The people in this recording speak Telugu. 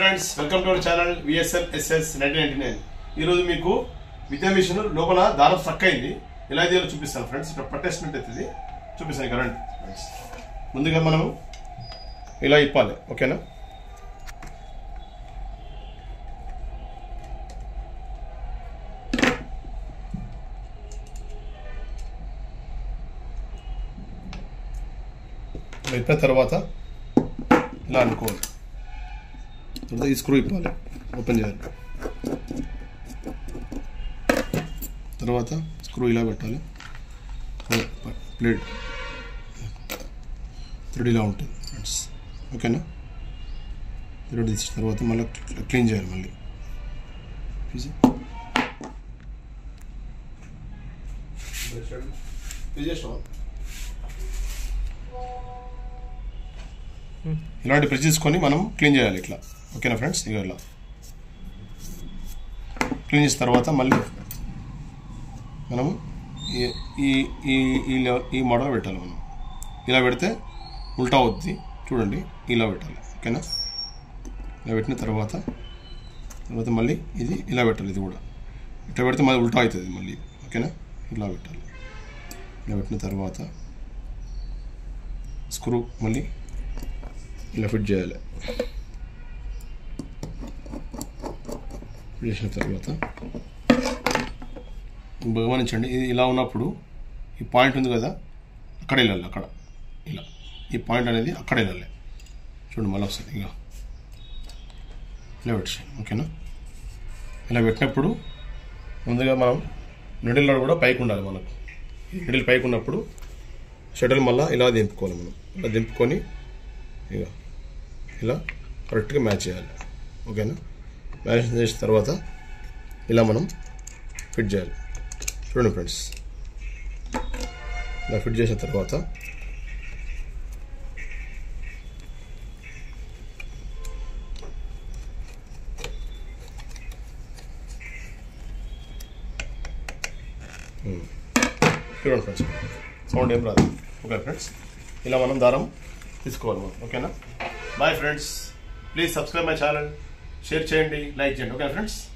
friends welcome to our channel VSL SS nineteen ninety nine ఈరోజు మీకు విద్యా మిషన్ లోపల దారం స్ట్రక్ అయింది ఎలా తీయాలో చూపిస్తాను ఫ్రెండ్స్ ఇక్కడ పట్టేసినట్టు అవుతుంది చూపిస్తాను కరెంట్ ఫ్రెండ్స్ ముందుగా మనం ఇలా ఇప్పాలి ఓకేనా ఇలా ఇప్పిన తర్వాత ఇలా అనుకోవాలి తర్వాత ఈ స్క్రూ ఇప్పాలి ఓపెన్ చేయాలి తర్వాత స్క్రూ ఇలా పెట్టాలి ప్లేట్ థ్రెడ్ ఇలా ఉంటుంది ఫ్రెండ్స్ ఓకేనా థ్రెడ్ తీసిన తర్వాత మళ్ళీ క్లీన్ చేయాలి మళ్ళీ తీసి తీసేసావా ఇలాంటి ప్రెస్ తీసుకొని మనం క్లీన్ చేయాలి ఇట్లా ఓకేనా ఫ్రెండ్స్ ఇక ఇలా క్లీన్ చేసిన తర్వాత మళ్ళీ మనము ఈ ఈ ఈ ఈ లెవెల్ ఈ మోడల్ పెట్టాలి మనం ఇలా పెడితే ఉల్టా అవుద్ది చూడండి ఇలా పెట్టాలి ఓకేనా ఇలా పెట్టిన తర్వాత తర్వాత మళ్ళీ ఇది ఇలా పెట్టాలి ఇది కూడా ఇట్లా పెడితే మళ్ళీ ఉల్టా అవుతుంది మళ్ళీ ఓకేనా ఇలా పెట్టాలి ఇలా పెట్టిన తర్వాత స్క్రూ మళ్ళీ ఇలా ఫిట్ చేయాలి ఫిట్ చేసిన తర్వాత గమనించండి ఇది ఇలా ఉన్నప్పుడు ఈ పాయింట్ ఉంది కదా అక్కడ వెళ్ళాలి అక్కడ ఇలా ఈ పాయింట్ అనేది అక్కడ వెళ్ళాలి చూడండి మళ్ళీ వస్తుంది ఇక ఇలా పెట్టేసి ఓకేనా ఇలా పెట్టినప్పుడు ముందుగా మనం నిడిల్లో కూడా పైకి ఉండాలి మనకు నిడిల్ పైకి ఉన్నప్పుడు షటిల్ మళ్ళీ ఇలా దింపుకోవాలి మనం ఇలా దింపుకొని ఇక ఇలా కరెక్ట్గా మ్యాచ్ చేయాలి ఓకేనా మ్యాచ్ చేసిన తర్వాత ఇలా మనం ఫిట్ చేయాలి చూడండి ఫ్రెండ్స్ ఇలా ఫిట్ చేసిన తర్వాత చూడండి ఫ్రెండ్స్ సౌండ్ ఏం రాదు ఓకే ఫ్రెండ్స్ ఇలా మనం దారం తీసుకోవాలి మనం ఓకేనా bye friends please subscribe my channel share చేయండి లైక్ చేయండి ఓకే ఫ్రెండ్స్